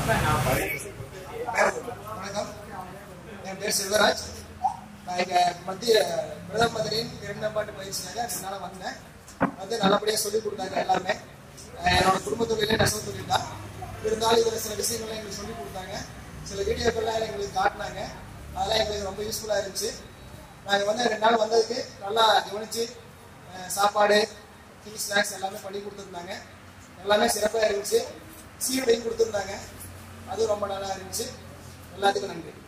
வணக்கம் என் பேர் செல்வராஜ் நான் இங்க மத்திய பிரதம மந்திரியின் இரண்டாம் பயிற்சியாக ரெண்டு நாளாக வந்தேன் வந்து நல்லபடியாக சொல்லிக் கொடுத்தாங்க எல்லாமே அஹ் என்னோட குடும்ப தொழிலே நெசவு தொழில் தான் இருந்தாலும் இதில் சில விஷயங்கள்லாம் எங்களுக்கு சொல்லிக் கொடுத்தாங்க சில வீடியோக்கள்லாம் எங்களுக்கு காட்டினாங்க அதெல்லாம் எங்களுக்கு ரொம்ப யூஸ்ஃபுல்லாக இருந்துச்சு நாங்கள் வந்து ரெண்டு நாள் வந்ததுக்கு நல்லா கவனிச்சு அஹ் சாப்பாடு டீ ஸ்நாக்ஸ் எல்லாமே பண்ணி கொடுத்துருந்தாங்க எல்லாமே சிறப்பாக இருந்துச்சு சீருடையும் கொடுத்துருந்தாங்க அதுவும் ரொம்ப நல்லா இருந்துச்சு எல்லாத்துக்கும் நன்றி